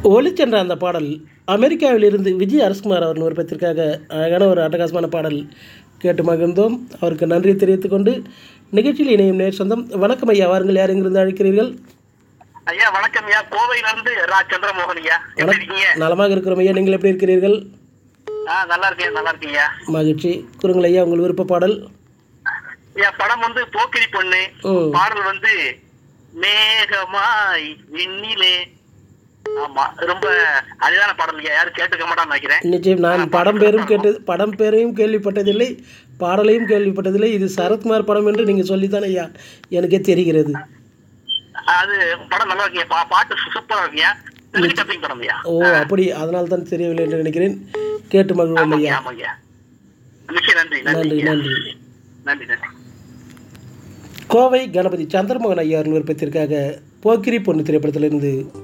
ஒளிச்சென்ற அந்த பாடல் அமெரிக்காவிலிருந்து விஜய் அரசகுமார் அவர் விருப்பத்திற்காக அழகான ஒரு அட்டகாசமான பாடல் கேட்டு மகிழ்ந்தோம் அவருக்கு நன்றி தெரிவித்துக் கொண்டு நிகழ்ச்சியில் இணையும் நேர் சொந்தம் வணக்கம் ஐயா வாருங்கள் யார் எங்கிருந்து அழைக்கிறீர்கள் ஐயா வணக்கம் ஐயா கோவையில இருந்து ரா சந்திரமோகன் ஐயா எப்படி இருக்கீங்க நலமாக இருக்கிறோம் ஐயா நீங்கள் எப்படி இருக்கிறீர்கள் ஆ நல்லா இருக்கேன் நல்லா இருக்கீங்க மகிழ்ச்சி குறுங்கள் ஐயா உங்கள் விருப்ப பாடல் ஐயா படம் வந்து போக்கிரி பொண்ணு ம். பாடல் வந்து மேகமாய் விண்ணிலே ஆமா ரொம்ப அழகான பாடல் ஐயா யாரும் கேட்டுக்க மாட்டான்னு நினைக்கிறேன் நிச்சயம் நான் படம் பேரும் கேட்டது படம் பேரையும் கேள்விப்பட்டதில்லை பாடலையும் கேள்விப்பட்டதில்லை இது சரத்குமார் படம் என்று நீங்கள் சொல்லித்தானே ஐயா எனக்கே தெரிகிறது அது படம் நல்லா இருக்கீங்க பா பாட்டு சூப்பரா இருக்கீங்க தெலுங்கு டப்பிங் படம் ஐயா ஓ அப்படி அதனால் தான் தெரியவில்லை என்று நினைக்கிறேன் கேட்டு மகிழ்வோம் ஆமாங்க ஐயா ஆமாங்க மிக்க நன்றி நன்றி நன்றி ஐயா. நன்றி நன்றி நன்றி கோவை கணபதி சந்திரமோகன் ஐயாவின் விருப்பத்திற்காக போக்கிரி பொண்ணு திரைப்படத்திலிருந்து